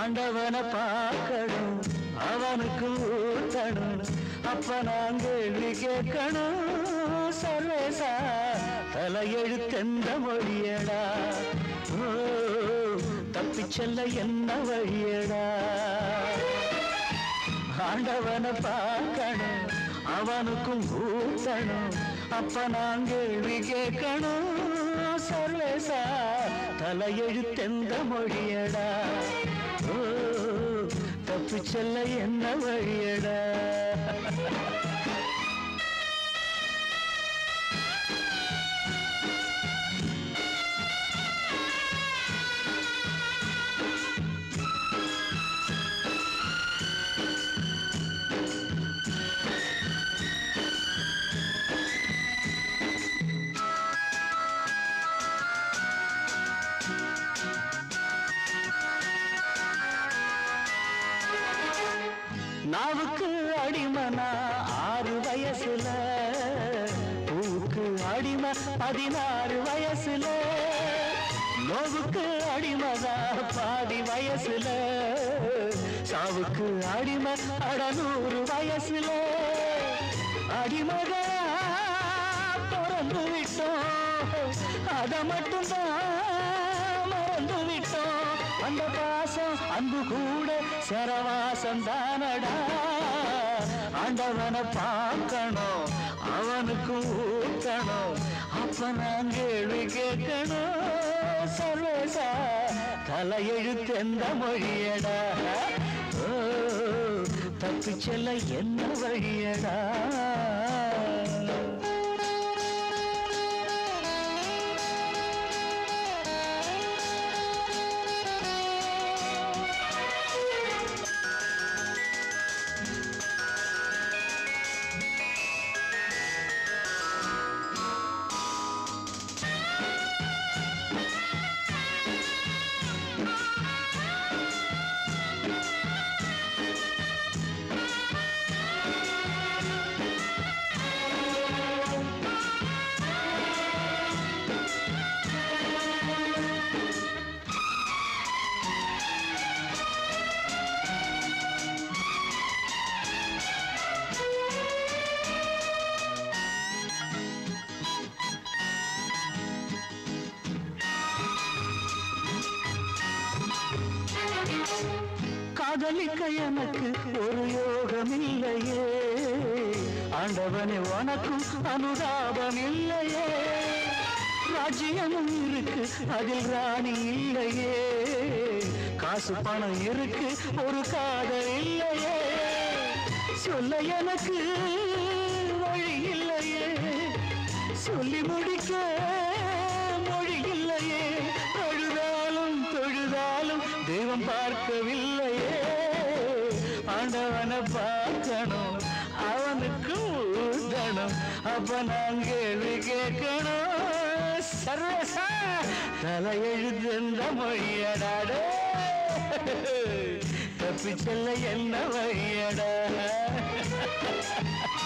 ஆண்டவனை பார்க்கணும் அவனுக்கு ஊத்தணும் அப்ப நான் கேள்வி கேட்கணும் சர்வேசா தலையெழுத்தெந்த மொழியடா ஓ தப்பிச் செல்ல என்ன வழியடா ஆண்டவனை பார்க்கணும் அவனுக்கும் ஊத்தணும் அப்ப நான் கேள்வி கேட்கணும் சர்வேசா தலையெழுத்தெந்த மொழியடா ஓ தப்பு செல்ல என்ன வழியடா நாவுக்கு அடிமனா ஆறு வயசுல பூவுக்கு அடிமை பதினாறு வயசுல நோவுக்கு அடிமதா பாதி வயசுல சாவுக்கு அடிமை அடநூறு வயசுல அடிமகா பிறந்து விட்டோம் அத மட்டும்தான் மறந்து விட்டோம் அந்த பாசம் அன்பு கூட சரவாசம் தானடா ஆண்டவனை பார்க்கணும் அவனுக்கு ஊத்தணும் அப்ப நான் கேள்வி கேட்கணும் சர்வேசா தலையெழுத்து எந்த மொழியடா ஓ தப்பி செல்ல என்ன வழியடா காதலிக்க எனக்கு ஒரு யோகம் இல்லையே ஆண்டவனே உனக்கும் அனுதாபம் இல்லையே ராஜ்யமும் இருக்கு அதில் ராணி இல்லையே காசு பணம் இருக்கு ஒரு காதல் இல்லையே சொல்ல எனக்கு வழி இல்லையே சொல்லி முடிக்க மொழி இல்லையே அழுதாலும் தொழுதாலும் தெய்வம் பார்க்கவில்லையே ஆண்டவனை பார்க்கணும் அவனுக்கு ஊதணும் அப்ப நான் கேள்வி கேட்கணும் சர்வசா தலையெழுத்து எந்த மொழியடாடே தப்பி செல்ல என்ன வழியடா